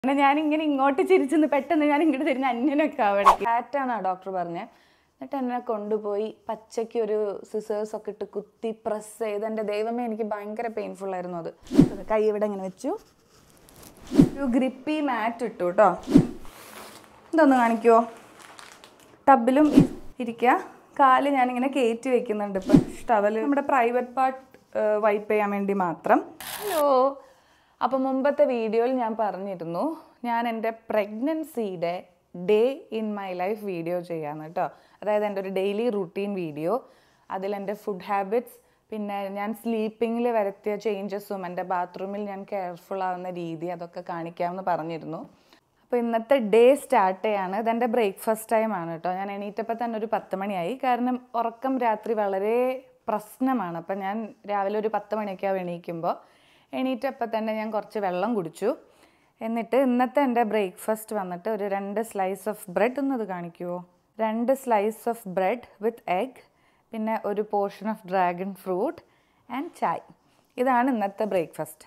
പിന്നെ ഞാൻ ഇങ്ങനെ ഇങ്ങോട്ട് ചിരിച്ചെന്ന് പെട്ടെന്ന് ഞാൻ ഇങ്ങോട്ട് തിരിഞ്ഞ് അന്യനൊക്കെ അവിടെ ഫ്ലാറ്റാണ് ഡോക്ടർ പറഞ്ഞത് എന്നിട്ട് എന്നെ കൊണ്ടുപോയി പച്ചയ്ക്ക് ഒരു സിസേഴ്സ് ഒക്കെ ഇട്ട് കുത്തി പ്രസ് ചെയ്ത് എൻ്റെ ദൈവമേ എനിക്ക് ഭയങ്കര പെയിൻഫുൾ ആയിരുന്നു അത് അത് കൈ ഇവിടെ ഇങ്ങനെ വെച്ചു ഒരു ഗ്രിപ്പി മാറ്റ് ഇട്ടു കേട്ടോ ഇതൊന്ന് കാണിക്കുമോ ടബിലും ഇരിക്കുക കാല് ഞാനിങ്ങനെ കയറ്റി വെക്കുന്നുണ്ട് ഇപ്പം ടവൽ നമ്മുടെ പ്രൈവറ്റ് പാർട്ട് വൈപ്പ് ചെയ്യാൻ വേണ്ടി മാത്രം ഹലോ അപ്പോൾ മുമ്പത്തെ വീഡിയോയിൽ ഞാൻ പറഞ്ഞിരുന്നു ഞാൻ എൻ്റെ പ്രഗ്നൻസിയുടെ day in my life video ചെയ്യാന്ന് കേട്ടോ അതായത് എൻ്റെ ഒരു ഡെയിലി റുട്ടീൻ വീഡിയോ അതിൽ എൻ്റെ ഫുഡ് ഹാബിറ്റ്സ് പിന്നെ ഞാൻ സ്ലീപ്പിങ്ങിൽ വരുത്തിയ ചേഞ്ചസും എൻ്റെ ബാത്റൂമിൽ ഞാൻ കെയർഫുൾ ആവുന്ന രീതി അതൊക്കെ കാണിക്കാമെന്ന് പറഞ്ഞിരുന്നു അപ്പോൾ ഇന്നത്തെ ഡേ സ്റ്റാർട്ട് ചെയ്യാണ് ഇതെൻ്റെ ബ്രേക്ക്ഫാസ്റ്റ് ടൈം ആണ് കേട്ടോ ഞാൻ എണീറ്റപ്പോൾ തന്നെ ഒരു പത്ത് മണിയായി കാരണം ഉറക്കം രാത്രി വളരെ പ്രശ്നമാണ് അപ്പം ഞാൻ രാവിലെ ഒരു പത്ത് മണിയൊക്കെ ആവും എണീക്കുമ്പോൾ എണീറ്റപ്പോൾ തന്നെ ഞാൻ കുറച്ച് വെള്ളം കുടിച്ചു എന്നിട്ട് ഇന്നത്തെ എൻ്റെ ബ്രേക്ക്ഫാസ്റ്റ് വന്നിട്ട് ഒരു രണ്ട് സ്ലൈസ് ഓഫ് ബ്രെഡ് ഒന്നത് കാണിക്കുമോ രണ്ട് slice of bread with egg പിന്നെ ഒരു portion of dragon fruit and chai ഇതാണ് ഇന്നത്തെ ബ്രേക്ക്ഫാസ്റ്റ്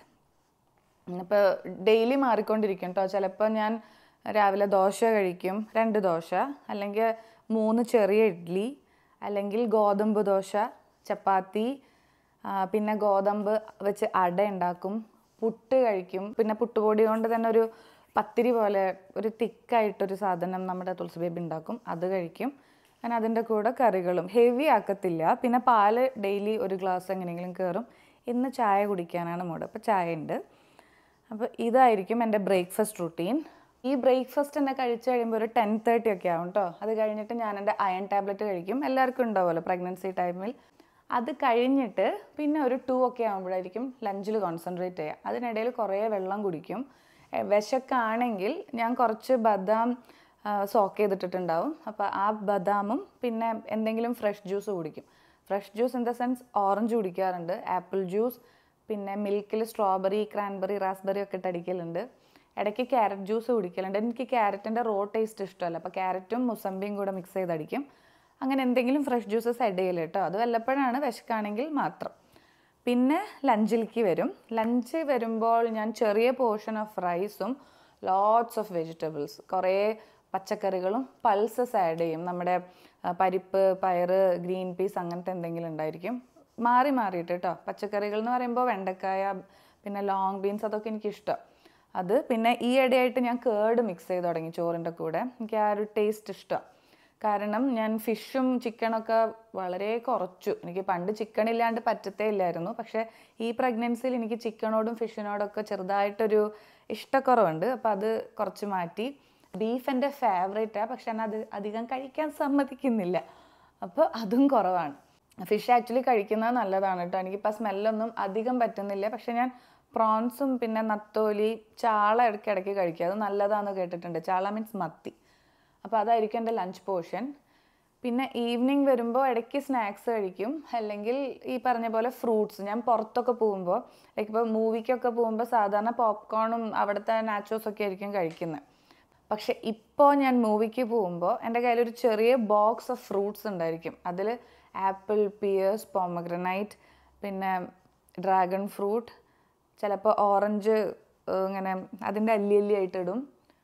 ഇപ്പോൾ ഡെയിലി മാറിക്കൊണ്ടിരിക്കും കേട്ടോ ചിലപ്പോൾ ഞാൻ രാവിലെ ദോശ കഴിക്കും രണ്ട് ദോശ അല്ലെങ്കിൽ മൂന്ന് ചെറിയ ഇഡ്ഡലി അല്ലെങ്കിൽ ഗോതമ്പ് ദോശ ചപ്പാത്തി ആ, പിന്നെ ഗോതമ്പ് വെച്ച് അട ഉണ്ടാക്കും പുട്ട് കഴിക്കും പിന്നെ പുട്ടുപൊടി കൊണ്ട് തന്നെ ഒരു പത്തിരി പോലെ ഒരു തിക്കായിട്ടൊരു സാധനം നമ്മുടെ തുളസി ബേബി ഉണ്ടാക്കും അത് കഴിക്കും അങ്ങനെ അതിൻ്റെ കൂടെ കറികളും ഹെവി ആക്കത്തില്ല പിന്നെ പാല് ഡെയിലി ഒരു ഗ്ലാസ് എങ്ങനെയെങ്കിലും കയറും ഇന്ന് ചായ കുടിക്കാനാണ് മൂഡ് അപ്പോൾ ചായ ഉണ്ട് അപ്പോൾ ഇതായിരിക്കും എൻ്റെ ബ്രേക്ക്ഫാസ്റ്റ് റുട്ടീൻ ഈ ബ്രേക്ക്ഫാസ്റ്റ് തന്നെ കഴിച്ച് കഴിയുമ്പോൾ ഒരു ടെൻ തേർട്ടി ഒക്കെ ആവും കേട്ടോ അത് കഴിഞ്ഞിട്ട് ഞാൻ എൻ്റെ അയൺ ടാബ്ലറ്റ് കഴിക്കും എല്ലാവർക്കും ഉണ്ടാവുമല്ലോ പ്രഗ്നൻസി ടൈമിൽ അത് കഴിഞ്ഞിട്ട് പിന്നെ ഒരു ടു ഒക്കെ ആകുമ്പോഴായിരിക്കും ലഞ്ചിൽ കോൺസെൻട്രേറ്റ് ചെയ്യുക അതിനിടയിൽ കുറേ വെള്ളം കുടിക്കും എ, വിശക്കാണെങ്കിൽ ഞാൻ കുറച്ച് ബദാം സോക്ക് ചെയ്തിട്ടിട്ടുണ്ടാവും അപ്പോൾ ആ ബദാമും പിന്നെ എന്തെങ്കിലും ഫ്രഷ് ജ്യൂസ് കുടിക്കും fresh juice in the sense orange കുടിക്കാറുണ്ട് ആപ്പിൾ ജ്യൂസ് പിന്നെ മിൽക്കിൽ സ്ട്രോബെറി ക്രാൻബെറി റാസ്ബെറി ഒക്കെ ഇട്ട് അടിക്കലുണ്ട് ഇടയ്ക്ക് ക്യാരറ്റ് ജ്യൂസ് കുടിക്കലുണ്ട് എനിക്ക് ക്യാരറ്റിൻ്റെ റോ ടേസ്റ്റ് ഇഷ്ടമല്ല അപ്പോൾ ക്യാരറ്റും മുസമ്പിയും കൂടെ മിക്സ് ചെയ്ത് അടിക്കും അങ്ങനെ എന്തെങ്കിലും ഫ്രഷ് ജ്യൂസസ് ആഡ് ചെയ്യല് കേട്ടോ അത് വല്ലപ്പോഴാണ് വിശക്കാണെങ്കിൽ മാത്രം പിന്നെ ലഞ്ചിലേക്ക് വരും ലഞ്ച് വരുമ്പോൾ ഞാൻ ചെറിയ പോർഷൻ ഓഫ് റൈസും ലോട്ട്സ് ഓഫ് വെജിറ്റബിൾസ് കുറേ പച്ചക്കറികളും പൾസസ് ആഡ് ചെയ്യും നമ്മുടെ ആ, പരിപ്പ് പയറ് ഗ്രീൻ പീസ് അങ്ങനത്തെ എന്തെങ്കിലും ഉണ്ടായിരിക്കും മാറി മാറിയിട്ട് കേട്ടോ പച്ചക്കറികൾ എന്ന് പറയുമ്പോൾ വെണ്ടക്കായ പിന്നെ ലോങ് ബീൻസ് അതൊക്കെ എനിക്കിഷ്ടം അത് പിന്നെ ഈ ഇടയായിട്ട് ഞാൻ കേട് മിക്സ് ചെയ്ത് തുടങ്ങി ചോറിൻ്റെ കൂടെ എനിക്ക് ആ ഒരു ടേസ്റ്റ് ഇഷ്ടം കാരണം ഞാൻ ഫിഷും ചിക്കനൊക്കെ വളരെ കുറച്ചു എനിക്ക് പണ്ട് ചിക്കൻ ഇല്ലാണ്ട് പറ്റത്തേ ഇല്ലായിരുന്നു പക്ഷേ ഈ പ്രഗ്നൻസിയിൽ എനിക്ക് ചിക്കനോടും ഫിഷിനോടൊക്കെ ചെറുതായിട്ടൊരു ഇഷ്ടക്കുറവുണ്ട് അപ്പോൾ അത് കുറച്ച് മാറ്റി ബീഫ് എൻ്റെ ഫേവറേറ്റാണ് പക്ഷെ എന്നെ അത് അധികം കഴിക്കാൻ സമ്മതിക്കുന്നില്ല അപ്പോൾ അതും കുറവാണ് ഫിഷ് ആക്ച്വലി കഴിക്കുന്നത് നല്ലതാണ് കേട്ടോ എനിക്കിപ്പോൾ സ്മെല്ലൊന്നും അധികം പറ്റുന്നില്ല പക്ഷെ ഞാൻ പ്രോൺസും പിന്നെ നത്തോലി ചാള ഇടയ്ക്ക് ഇടയ്ക്ക് കഴിക്കുക അത് നല്ലതാണെന്ന് കേട്ടിട്ടുണ്ട് ചാള മീൻസ് മത്തി അപ്പോൾ അതായിരിക്കും എൻ്റെ ലഞ്ച് പോർഷൻ പിന്നെ ഈവനിങ് വരുമ്പോൾ ഇടയ്ക്ക് സ്നാക്സ് കഴിക്കും അല്ലെങ്കിൽ ഈ പറഞ്ഞ പോലെ ഫ്രൂട്ട്സ് ഞാൻ പുറത്തൊക്കെ പോകുമ്പോൾ ലൈക്ക് ഇപ്പോൾ മൂവിക്കൊക്കെ പോകുമ്പോൾ സാധാരണ പോപ്കോണും അവിടുത്തെ നാച്ചോസ് ഒക്കെ ആയിരിക്കും കഴിക്കുന്നത് പക്ഷെ ഇപ്പോൾ ഞാൻ മൂവിക്ക് പോകുമ്പോൾ എൻ്റെ കയ്യിൽ ഒരു ചെറിയ ബോക്സ് ഓഫ് ഫ്രൂട്ട്സ് ഉണ്ടായിരിക്കും അതിൽ ആപ്പിൾ പിയേഴ്സ് പോമഗ്രനൈറ്റ് പിന്നെ ഡ്രാഗൺ ഫ്രൂട്ട് ചിലപ്പോൾ ഓറഞ്ച് ഇങ്ങനെ അതിൻ്റെ അല്ലി അല്ലി ആയിട്ട് ഇടും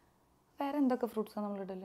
വേറെ എന്തൊക്കെ ഫ്രൂട്ട്സാണ് നമ്മൾ ഇടല്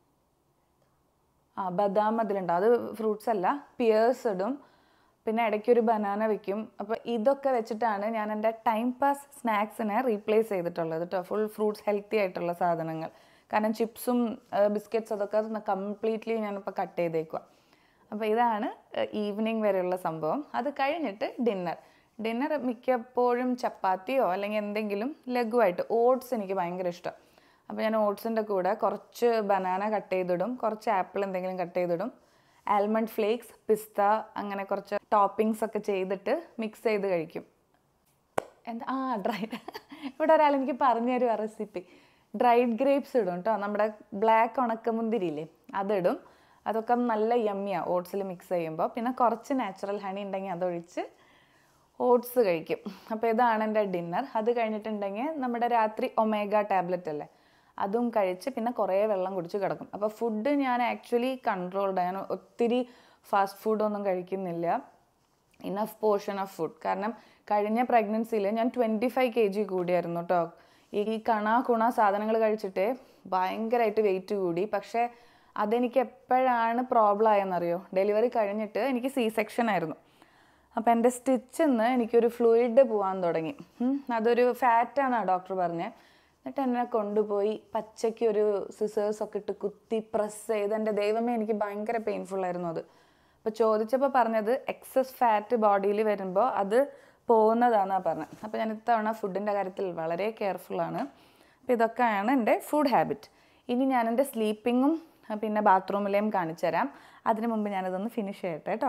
ആ ബദാം അതിലുണ്ട് അത് ഫ്രൂട്ട്സ് അല്ല പിയേഴ്സ് ഇടും പിന്നെ ഇടയ്ക്ക് ഒരു ബനാന വെക്കും അപ്പോൾ ഇതൊക്കെ വെച്ചിട്ടാണ് ഞാൻ എൻ്റെ ടൈം പാസ് സ്നാക്സിനെ റീപ്ലേസ് ചെയ്തിട്ടുള്ളത് കേട്ടോ ഫുൾ ഫ്രൂട്ട്സ് ഹെൽത്തി ആയിട്ടുള്ള സാധനങ്ങൾ കാരണം ചിപ്സും ബിസ്ക്കറ്റ്സ് അതൊക്കെ കംപ്ലീറ്റ്ലി ഞാനിപ്പോൾ കട്ട് ചെയ്തേക്കുക അപ്പോൾ ഇതാണ് ഈവനിങ് വരെയുള്ള സംഭവം അത് കഴിഞ്ഞിട്ട് ഡിന്നർ ഡിന്നർ മിക്കപ്പോഴും ചപ്പാത്തിയോ അല്ലെങ്കിൽ എന്തെങ്കിലും ലഘുവായിട്ട് ഓട്സ് എനിക്ക് ഭയങ്കര ഇഷ്ടം അപ്പോൾ ഞാൻ ഓട്സിൻ്റെ കൂടെ കുറച്ച് ബനാന കട്ട് ചെയ്തിടും കുറച്ച് ആപ്പിൾ എന്തെങ്കിലും കട്ട് ചെയ്തിടും ആൽമണ്ട് ഫ്ലേക്സ് പിസ്ത അങ്ങനെ കുറച്ച് ടോപ്പിങ്സ് ഒക്കെ ചെയ്തിട്ട് മിക്സ് ചെയ്ത് കഴിക്കും എന്താ ആ ഡ്രൈഡ് ഇവിടെ ഒരാൾ എനിക്ക് പറഞ്ഞു തരും ആ റെസിപ്പി ഡ്രൈഡ് ഗ്രേപ്സ് ഇടും കേട്ടോ നമ്മുടെ ബ്ലാക്ക് ഉണക്കമുന്തിരിയില്ലേ അതിടും അതൊക്കെ നല്ല യമ്മിയാണ് ഓട്സിൽ മിക്സ് ചെയ്യുമ്പോൾ പിന്നെ കുറച്ച് നാച്ചുറൽ ഹണി ഉണ്ടെങ്കിൽ അതൊഴിച്ച് ഓട്സ് കഴിക്കും അപ്പോൾ ഇതാണ് എൻ്റെ ഡിന്നർ അത് കഴിഞ്ഞിട്ടുണ്ടെങ്കിൽ നമ്മുടെ രാത്രി ഒമേഗ ടാബ്ലറ്റ് അല്ലേ അതും കഴിച്ച് പിന്നെ കുറേ വെള്ളം കുടിച്ച് കിടക്കും അപ്പോൾ ഫുഡ് ഞാൻ ആക്ച്വലി കൺട്രോൾഡ് ഞാൻ ഒത്തിരി ഫാസ്റ്റ് ഫുഡൊന്നും കഴിക്കുന്നില്ല ഇനഫ് പോർഷൻ ഓഫ് ഫുഡ് കാരണം കഴിഞ്ഞ പ്രഗ്നൻസിയിൽ ഞാൻ ട്വൻറ്റി ഫൈവ് കെ ജി കൂടിയായിരുന്നു കേട്ടോ ഈ കണ കുണ സാധനങ്ങൾ കഴിച്ചിട്ട് ഭയങ്കരമായിട്ട് വെയിറ്റ് കൂടി പക്ഷേ അതെനിക്ക് എപ്പോഴാണ് പ്രോബ്ലം ആയെന്നറിയോ ഡെലിവറി കഴിഞ്ഞിട്ട് എനിക്ക് സി സെക്ഷൻ ആയിരുന്നു അപ്പോൾ എൻ്റെ സ്റ്റിച്ചിൽ നിന്ന് എനിക്കൊരു ഫ്ലൂയിഡ് പോകാൻ തുടങ്ങി ഉം. അതൊരു ഫാറ്റാണ് ഡോക്ടർ പറഞ്ഞത് എന്നിട്ട് എന്നെ കൊണ്ടുപോയി പച്ചയ്ക്ക് ഒരു സിസേഴ്സ് ഒക്കെ ഇട്ട് കുത്തി പ്രസ് ചെയ്ത് എൻ്റെ ദൈവമേ എനിക്ക് ഭയങ്കര പെയിൻഫുൾ ആയിരുന്നു അത് അപ്പോൾ ചോദിച്ചപ്പോൾ പറഞ്ഞത് എക്സസ് ഫാറ്റ് ബോഡിയിൽ വരുമ്പോൾ അത് പോകുന്നതാണെന്നാണ് പറഞ്ഞത് അപ്പോൾ ഞാൻ ഇത്തവണ ഫുഡിൻ്റെ കാര്യത്തിൽ വളരെ കെയർഫുള്ളാണ് അപ്പോൾ ഇതൊക്കെയാണ് എൻ്റെ ഫുഡ് ഹാബിറ്റ് ഇനി ഞാൻ എൻ്റെ സ്ലീപ്പിങ്ങും പിന്നെ ബാത്റൂമിലെയും കാണിച്ചു തരാം അതിന് മുമ്പ് ഞാനിതൊന്ന് ഫിനിഷ് ചെയ്യട്ടെ കേട്ടോ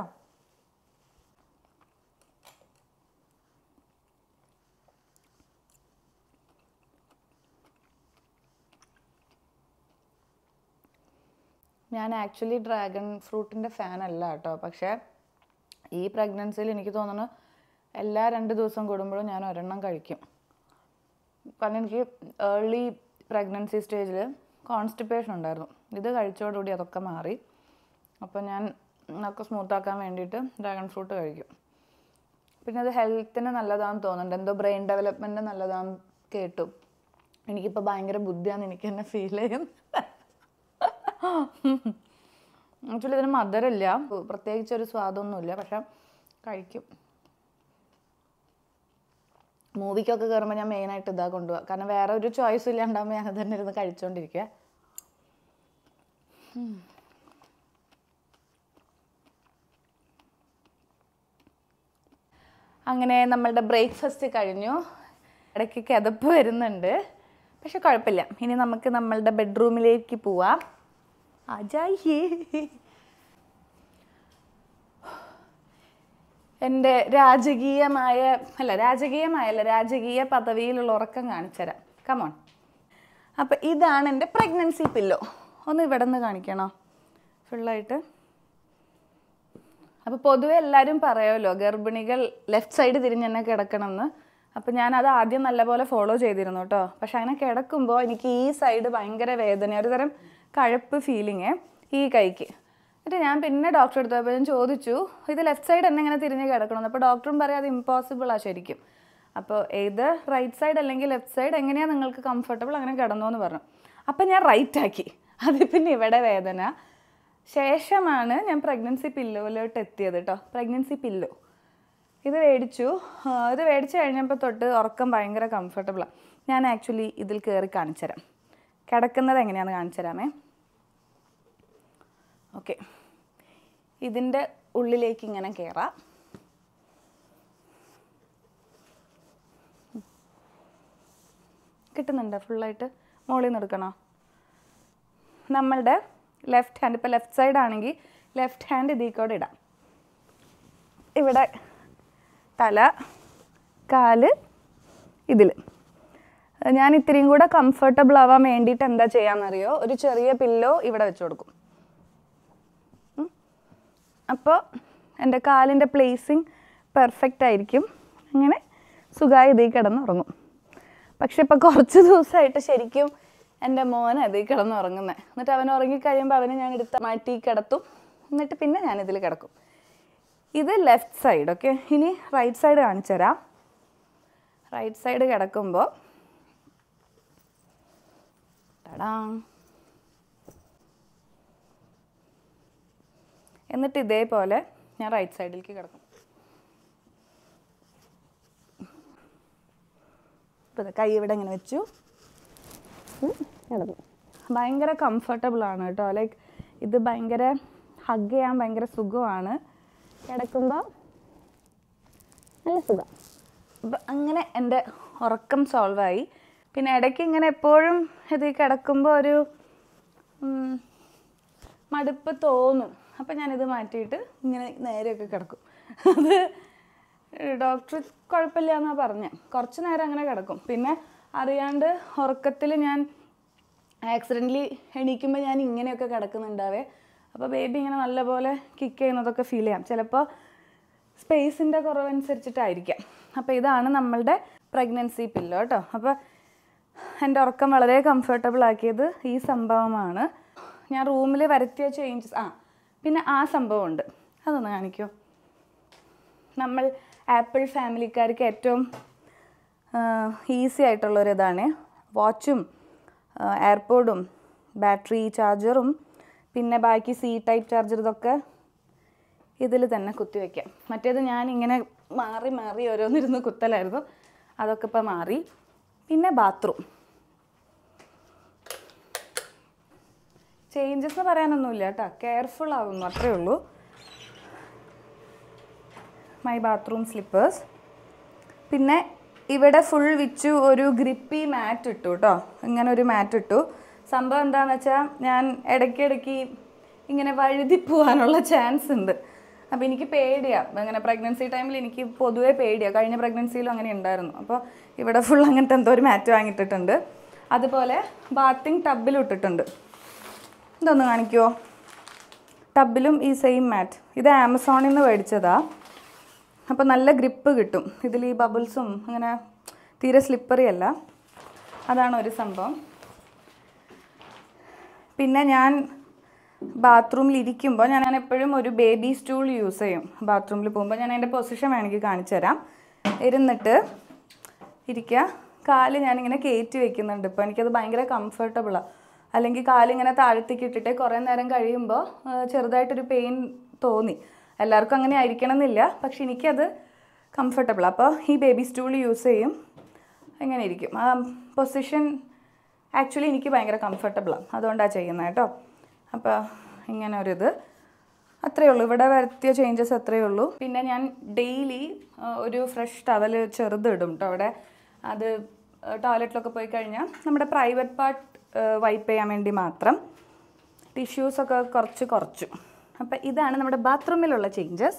ഞാൻ ആക്ച്വലി ഡ്രാഗൺ ഫ്രൂട്ടിൻ്റെ ഫാൻ അല്ല കേട്ടോ പക്ഷേ ഈ പ്രഗ്നൻസിയിൽ എനിക്ക് തോന്നുന്നു എല്ലാ രണ്ട് ദിവസം കൂടുമ്പോഴും ഞാൻ ഒരെണ്ണം കഴിക്കും കാരണം എനിക്ക് ഏർലി പ്രഗ്നൻസി സ്റ്റേജിൽ കോൺസ്റ്റിപ്പേഷൻ ഉണ്ടായിരുന്നു ഇത് കഴിച്ചോടുകൂടി അതൊക്കെ മാറി അപ്പോൾ ഞാൻ ഒക്കെ സ്മൂത്താക്കാൻ വേണ്ടിയിട്ട് ഡ്രാഗൺ ഫ്രൂട്ട് കഴിക്കും പിന്നെ അത് ഹെൽത്തിന് നല്ലതാണെന്ന് തോന്നുന്നുണ്ട് എന്തോ ബ്രെയിൻ ഡെവലപ്മെൻറ്റ് നല്ലതാണെന്ന് കേട്ടു എനിക്കിപ്പോൾ ഭയങ്കര ബുദ്ധിയാണെന്ന് എനിക്ക് തന്നെ ഫീൽ ചെയ്യും ആക്ച്വലി ഇതിന് മധുരമില്ല പ്രത്യേകിച്ച് ഒരു സ്വാദൊന്നുമില്ല പക്ഷെ കഴിക്കും മൂവിക്കൊക്കെ കയറുമ്പോൾ ഞാൻ മെയിനായിട്ട് ഇതാ കൊണ്ടുപോകാം കാരണം വേറെ ഒരു ചോയ്സ് ഇല്ലാണ്ടാകുമ്പോൾ ഞാൻ തന്നെ ഇരുന്ന് കഴിച്ചുകൊണ്ടിരിക്കുക അങ്ങനെ നമ്മളുടെ ബ്രേക്ക്ഫാസ്റ്റ് കഴിഞ്ഞു ഇടയ്ക്ക് കിതപ്പ് വരുന്നുണ്ട് പക്ഷെ കുഴപ്പമില്ല ഇനി നമുക്ക് നമ്മളുടെ ബെഡ്റൂമിലേക്ക് പോവാം അജായേ എൻ്റെ രാജകീയമായ അല്ല രാജകീയമായല്ല രാജകീയ പദവിയിലുള്ള ഉറക്കം കാണിച്ചുതരാം കമോൺ അപ്പം ഇതാണ് എൻ്റെ പ്രഗ്നൻസി പില്ലോ ഒന്ന് ഇവിടെ നിന്ന് കാണിക്കണോ ഫുള്ളായിട്ട് അപ്പോൾ പൊതുവെ എല്ലാവരും പറയുമല്ലോ ഗർഭിണികൾ ലെഫ്റ്റ് സൈഡ് തിരിഞ്ഞ് തന്നെ കിടക്കണമെന്ന് അപ്പോൾ ഞാൻ അത് ആദ്യം നല്ലപോലെ ഫോളോ ചെയ്തിരുന്നു കേട്ടോ പക്ഷെ അങ്ങനെ കിടക്കുമ്പോൾ എനിക്ക് ഈ സൈഡ് ഭയങ്കര വേദന ഒരു തരം കഴപ്പ് ഫീലിങ് ഈ കൈക്ക് എന്നിട്ട് ഞാൻ പിന്നെ ഡോക്ടറെ അടുത്ത് പോയപ്പോൾ ഞാൻ ചോദിച്ചു ഇത് ലെഫ്റ്റ് സൈഡ് എന്നെ ഇങ്ങനെ തിരിഞ്ഞ് കിടക്കണമെന്ന് അപ്പോൾ ഡോക്ടറും പറയും അത് ഇമ്പോസിബിളാണ് ശരിക്കും അപ്പോൾ ഏത് റൈറ്റ് സൈഡ് അല്ലെങ്കിൽ ലെഫ്റ്റ് സൈഡ് എങ്ങനെയാണ് നിങ്ങൾക്ക് കംഫർട്ടബിൾ അങ്ങനെ കിടന്നോ എന്ന് പറഞ്ഞു അപ്പം ഞാൻ റൈറ്റ് ആക്കി അത് പിന്നെ ഇവിടെ വേദന ശേഷമാണ് ഞാൻ പ്രഗ്നൻസി പില്ലോയിലോട്ട് എത്തിയത് കേട്ടോ പ്രഗ്നൻസി പില്ലോ ഇത് മേടിച്ചു ആ, ഇത് മേടിച്ച് കഴിഞ്ഞപ്പോൾ തൊട്ട് ഉറക്കം ഭയങ്കര കംഫർട്ടബിളാണ് ഞാൻ ആക്ച്വലി ഇതിൽ കയറി കാണിച്ചു തരാം കിടക്കുന്നത് എങ്ങനെയാണെന്ന് കാണിച്ചു തരാമേ ഓക്കെ ഇതിൻ്റെ ഉള്ളിലേക്ക് ഇങ്ങനെ കയറാം കിട്ടുന്നുണ്ടോ ഫുള്ളായിട്ട് മുകളിൽ നിന്ന് എടുക്കണോ നമ്മളുടെ ലെഫ്റ്റ് ഹാൻഡ് ഇപ്പോൾ ലെഫ്റ്റ് സൈഡ് ആണെങ്കിൽ ലെഫ്റ്റ് ഹാൻഡ് ഇതിൽ കൂടെ ഇടാം ഇവിടെ തല കാല് ഇതിൽ ഞാൻ ഇത്രയും കൂടെ കംഫർട്ടബിൾ ആവാൻ വേണ്ടിയിട്ട് എന്താ ചെയ്യാമെന്നറിയോ ഒരു ചെറിയ പില്ലോ ഇവിടെ വെച്ച് കൊടുക്കും അപ്പോൾ എൻ്റെ കാലിൻ്റെ പ്ലേസിങ് പെർഫെക്റ്റ് ആയിരിക്കും അങ്ങനെ സുഖമായി ഇതിൽ കിടന്നുറങ്ങും പക്ഷെ ഇപ്പം കുറച്ച് ദിവസമായിട്ട് ശരിക്കും എൻ്റെ മോൻ അതിൽ കിടന്നുറങ്ങുന്നത് എന്നിട്ട് അവൻ ഉറങ്ങിക്കഴിയുമ്പോൾ അവനെ ഞാൻ എടുത്ത് മാറ്റി കിടത്തും എന്നിട്ട് പിന്നെ ഞാൻ ഇതിൽ കിടക്കും ഇത് ലെഫ്റ്റ് സൈഡ് ഓക്കെ ഇനി റൈറ്റ് സൈഡ് കാണിച്ചു തരാം റൈറ്റ് സൈഡ് കിടക്കുമ്പോൾ ടടാ എന്നിട്ട് ഇതേപോലെ ഞാൻ റൈറ്റ് സൈഡിലേക്ക് കിടക്കും ഇപ്പം ദേ കൈ ഇവിടെ ഇങ്ങനെ വെച്ചു ഉം, കിടന്നു ഭയങ്കര കംഫർട്ടബിൾ ആണ് കേട്ടോ ലൈക്ക് ഇത് ഭയങ്കര ഹഗ് ചെയ്യാൻ ഭയങ്കര സുഖമാണ് കിടക്കുമ്പോൾ നല്ല സുഖം അപ്പം അങ്ങനെ എൻ്റെ ഉറക്കം സോൾവ് ആയി പിന്നെ ഇടയ്ക്ക് ഇങ്ങനെ എപ്പോഴും ഇത് കിടക്കുമ്പോൾ ഒരു ഉം, മടുപ്പ് തോന്നും അപ്പം ഞാനിത് മാറ്റിയിട്ട് ഇങ്ങനെ നേരെയൊക്കെ കിടക്കും അത് ഡോക്ടർ കുഴപ്പമില്ല എന്നാണ് പറഞ്ഞത് കുറച്ച് നേരം അങ്ങനെ കിടക്കും പിന്നെ അറിയാണ്ട് ഉറക്കത്തിൽ ഞാൻ ആക്സിഡൻ്റലി എണീക്കുമ്പോൾ ഞാൻ ഇങ്ങനെയൊക്കെ കിടക്കുന്നുണ്ടാവേ അപ്പോൾ ബേബി ഇങ്ങനെ നല്ലപോലെ കിക്ക് ചെയ്യുന്നതൊക്കെ ഫീൽ ചെയ്യാം ചിലപ്പോൾ സ്പേസിൻ്റെ കുറവനുസരിച്ചിട്ടായിരിക്കാം അപ്പോൾ ഇതാണ് നമ്മളുടെ പ്രഗ്നൻസി പില്ലോ കേട്ടോ അപ്പോൾ എൻ്റെ ഉറക്കം വളരെ കംഫർട്ടബിൾ ആക്കിയത് ഈ സംഭവമാണ് ഞാൻ റൂമിൽ വരുത്തിയ ചേഞ്ചസ് ആ പിന്നെ ആ സംഭവമുണ്ട് അതൊന്ന് കാണിക്കോ നമ്മൾ ആപ്പിൾ ഫാമിലിക്കാർക്ക് ഏറ്റവും ഈസി ആയിട്ടുള്ളൊരിതാണ് വാച്ചും എയർപോഡും ബാറ്ററി ചാർജറും പിന്നെ ബാക്കി സി ടൈപ്പ് ചാർജർ ഇതൊക്കെ ഇതിൽ തന്നെ കുത്തി വയ്ക്കാം മറ്റേത് ഞാൻ ഇങ്ങനെ മാറി മാറി ഓരോന്നിരുന്ന് കുത്തലായിരുന്നു അതൊക്കെ ഇപ്പോൾ മാറി പിന്നെ ബാത്റൂം ചേഞ്ചസ് എന്ന് പറയാനൊന്നുമില്ല കേട്ടോ കെയർഫുൾ ആവുന്നു അത്രേ ഉള്ളൂ മൈ ബാത്റൂം സ്ലിപ്പേഴ്സ് പിന്നെ ഇവിടെ ഫുൾ വിച്ചു ഒരു ഗ്രിപ്പി മാറ്റ് ഇട്ടു കേട്ടോ ഇങ്ങനെ ഒരു മാറ്റ് ഇട്ടു സംഭവം എന്താണെന്ന് വെച്ചാൽ ഞാൻ ഇടയ്ക്കിടയ്ക്ക് ഇങ്ങനെ വഴുതി പോകാനുള്ള ചാൻസ് ഉണ്ട് അപ്പോൾ എനിക്ക് പേടിയാണ് അങ്ങനെ പ്രഗ്നൻസി ടൈമിൽ എനിക്ക് പൊതുവേ പേടിയാണ് കഴിഞ്ഞ പ്രഗ്നൻസിയിലും അങ്ങനെ ഉണ്ടായിരുന്നു അപ്പോൾ ഇവിടെ ഫുൾ അങ്ങനത്തെ എന്തോ ഒരു മാറ്റ് വാങ്ങിയിട്ടിട്ടുണ്ട് അതുപോലെ ബാത്തിങ് ടബിലും ഇട്ടിട്ടുണ്ട് ഇതൊന്ന് കാണിക്കുമോ ടബിലും ഈ സെയിം മാറ്റ് ഇത് ആമസോണിൽ നിന്ന് മേടിച്ചതാ അപ്പോൾ നല്ല ഗ്രിപ്പ് കിട്ടും ഇതിൽ ഈ ബബിൾസും അങ്ങനെ തീരെ സ്ലിപ്പറി അല്ല അതാണ് ഒരു സംഭവം പിന്നെ ഞാൻ ബാത്റൂമിൽ ഇരിക്കുമ്പോൾ ഞാൻ എപ്പോഴും ഒരു ബേബി സ്റ്റൂൾ യൂസ് ചെയ്യും ബാത്റൂമിൽ പോകുമ്പോൾ ഞാൻ എൻ്റെ പൊസിഷൻ വേണമെങ്കിൽ കാണിച്ചു തരാം ഇരുന്നിട്ട് ഇരിക്കുക കാല് ഞാനിങ്ങനെ കയറ്റി വെക്കുന്നുണ്ട് ഇപ്പോൾ എനിക്കത് ഭയങ്കര കംഫർട്ടബിളാണ് അല്ലെങ്കിൽ കാലിങ്ങനെ താഴത്തേക്ക് ഇട്ടിട്ട് കുറേ നേരം കഴിയുമ്പോൾ ആ, ചെറുതായിട്ടൊരു പെയിൻ തോന്നി എല്ലാവർക്കും അങ്ങനെ ആയിരിക്കണം എന്നില്ല പക്ഷെ എനിക്കത് കംഫർട്ടബിൾ അപ്പോൾ ഈ ബേബി സ്റ്റൂൾ യൂസ് ചെയ്യും എങ്ങനെ ഇരിക്കും ആ പൊസിഷൻ ആക്ച്വലി എനിക്ക് ഭയങ്കര കംഫർട്ടബിളാണ് അതുകൊണ്ടാണ് ചെയ്യുന്നത് കേട്ടോ അപ്പോൾ ഇങ്ങനെ ഒരിത് അത്രയേ ഉള്ളൂ ഇവിടെ വരുത്തിയ ചേഞ്ചസ് അത്രയേ ഉള്ളൂ പിന്നെ ഞാൻ ഡെയിലി ഒരു ഫ്രഷ് ടവൽ ചെറുതിടും കേട്ടോ അവിടെ അത് ടോയ്ലറ്റിലൊക്കെ പോയി കഴിഞ്ഞാൽ നമ്മുടെ പ്രൈവറ്റ് പാർട്ട് വൈപ്പ് ചെയ്യാൻ വേണ്ടി മാത്രം ടിഷ്യൂസൊക്കെ കുറച്ച് കുറച്ചു അപ്പം ഇതാണ് നമ്മുടെ ബാത്റൂമിലുള്ള ചേഞ്ചസ്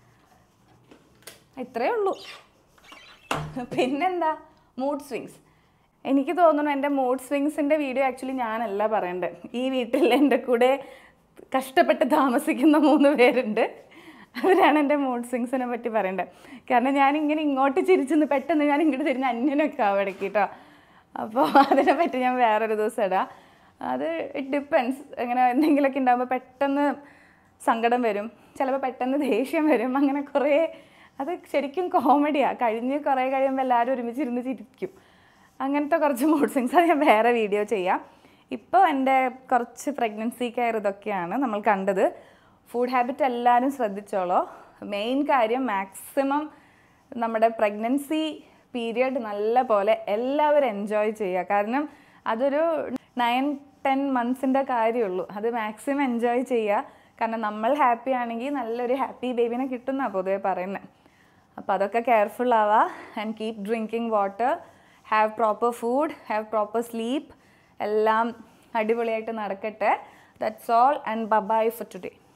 ഇത്രയേ ഉള്ളൂ പിന്നെന്താ മൂഡ് സ്വിങ്സ് എനിക്ക് തോന്നുന്നു എൻ്റെ മൂഡ് സ്വിങ്സിൻ്റെ വീഡിയോ ആക്ച്വലി ഞാനല്ല പറയണ്ടേ ഈ വീട്ടിൽ എൻ്റെ കൂടെ കഷ്ടപ്പെട്ട് താമസിക്കുന്ന മൂന്ന് പേരുണ്ട് അവരാണ് എൻ്റെ മൂഡ് സ്വിങ്സിനെ പറ്റി പറയേണ്ടത് കാരണം ഞാൻ ഇങ്ങനെ ഇങ്ങോട്ട് ചിരിച്ചെന്ന് പെട്ടെന്ന് ഞാൻ ഇങ്ങോട്ട് തിരിഞ്ഞ് അന്യനൊക്കെ ആവും കേട്ടോ അപ്പോൾ അതിനെ പറ്റി ഞാൻ വേറൊരു ദിവസം ഇടാം അത് ഇറ്റ് ഡിപ്പെൻസ് ഇങ്ങനെ എന്തെങ്കിലുമൊക്കെ ഉണ്ടാകുമ്പോൾ പെട്ടെന്ന് സങ്കടം വരും ചിലപ്പോൾ പെട്ടെന്ന് ദേഷ്യം വരും അങ്ങനെ കുറേ അത് ശരിക്കും കോമഡിയാണ് കഴിഞ്ഞ് കുറേ കഴിയുമ്പോൾ എല്ലാവരും ഒരുമിച്ചിരുന്ന് ചിരിക്കും അങ്ങനത്തെ കുറച്ച് മൂഡ് സ്വിങ്സ് അത് ഞാൻ വേറെ വീഡിയോ ചെയ്യാം ഇപ്പോൾ എൻ്റെ കുറച്ച് പ്രഗ്നൻസി കെയർ ഇതൊക്കെയാണ് നമ്മൾ കണ്ടത് ഫുഡ് ഹാബിറ്റ് എല്ലാവരും ശ്രദ്ധിച്ചോളോ മെയിൻ കാര്യം മാക്സിമം നമ്മുടെ പ്രഗ്നൻസി പീരിയഡ് നല്ല പോലെ എല്ലാവരും എൻജോയ് ചെയ്യുക കാരണം അതൊരു നയൻ ടെൻ മന്ത്സിൻ്റെ കാര്യമുള്ളൂ അത് മാക്സിമം എൻജോയ് ചെയ്യുക കാരണം നമ്മൾ ഹാപ്പി ആണെങ്കിൽ നല്ലൊരു ഹാപ്പി ബേബിനെ കിട്ടുന്നതാണ് പൊതുവെ പറയുന്നത് അപ്പോൾ അതൊക്കെ കെയർഫുൾ ആവുക and keep drinking water have proper food have proper sleep എല്ലാം അടിപൊളിയായിട്ട് നടക്കട്ടെ that's all and bye bye for today